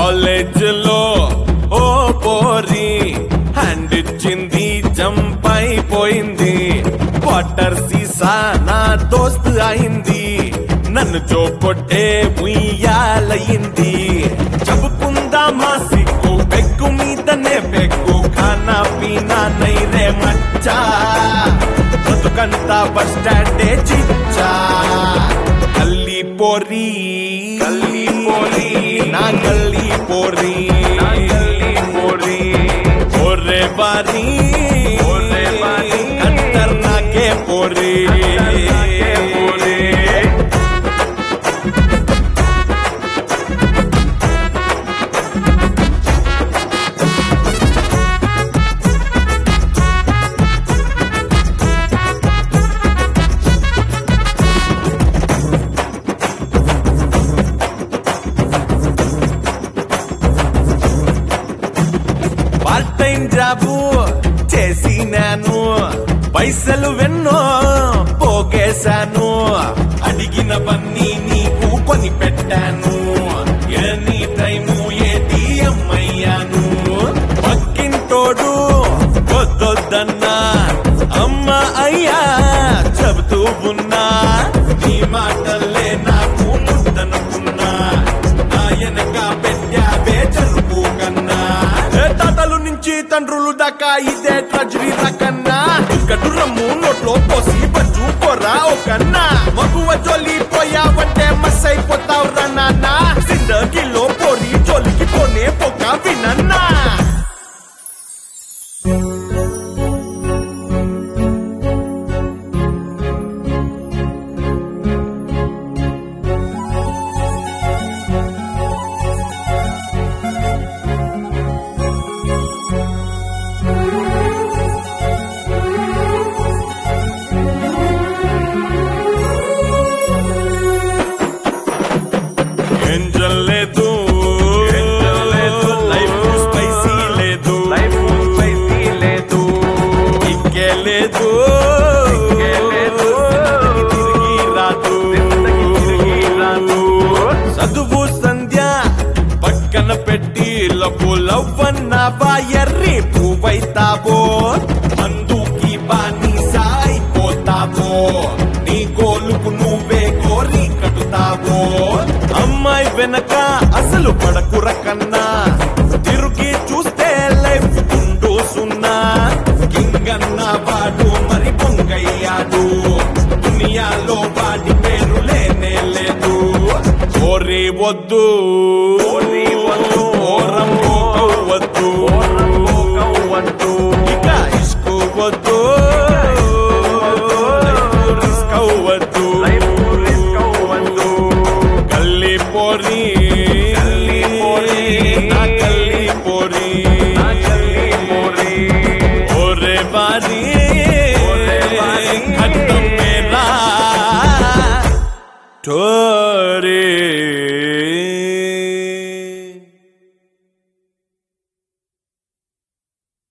college లో ఓ పోరి hand ఇచ్చింది జంప్ అయిపోయింది వాటర్ సీసా నా దోస్త్ అయింది నన్ను జోకొట్టే ఉయ్యాలయ్యింది చెప్పుకుందామా సిగ్గు బెగ్గు మీదనే బెగ్గు ఖానా పీనా నైరే మచ్చా బతుకంతా బస్ స్టాండే చిచ్చా గల్లీ పోరి గల్లీ పోరి నా గల్లీ పోరి నా గల్లీ పోరి ఓరే బారి ఓరే బారి కట్టర్ నాకే పోరి పోరి పార్ట్ టైం జాబు చేసినాను పైసలు వెన్నో పోగేశాను అడిగినవన్నీ నీకు కొని పెట్టాను ఎనీ టైము ఏటీఎం అయ్యాను పక్కింటోడు వద్దొద్దన్నా అమ్మ అయ్యా చెబుతూ ఉన్నా నీ మాటల్లే నాకు ముద్దనుకున్నా నాయనక పెట్టావే చరుపు కన్నా ఏ తాతలు నుంచి తండ్రులు దాకా ఇదే ట్రజరీ రకన్నా ఇక్కడు రమ్ము నోట్లో పోసి బజ్జు పోరా ఒకన్నా మగువ జోలి పోయావంటే మస్ అయిపోతావు రా నాన్న జిందగీలో పోరి జోలికి పోనే పోక వినన్నా ఎంజల్ లేదు లైఫ్ స్పైసీ లేదు లైఫ్ స్పైసీ లేదు ఇక్కే లేదు తిరిగి రాదు చదువు సంధ్య పక్కన పెట్టి లవ్వు లవ్వన్నావా ఎర్రి పువ్వైతావో అందుకి బాని సాయిపోతావో నీ గోలుకు నువ్వే కోరి కట్టుతావో అమ్మాయి వెనక అసలు పడకుర కన్నా తిరిగి చూస్తే లైఫ్ గుండు సున్నా కింగన్న వాడు మరి పొంగయ్యాడు దునియాలో వాడి పేరు లేనే లేదు ఓరి వద్దు ఓరి వద్దు ఓరంబో వద్దు ఓరంబో వద్దు ఇక ఇష్కు వద్దు రిస్క్ వద్దు గల్లీ పోరి గల్లీ పోరి నా గల్లీ పోరి నా గల్లీ పోరి ఓరే బారి ఓరే బారి ఖడ్డం మేరా ఠో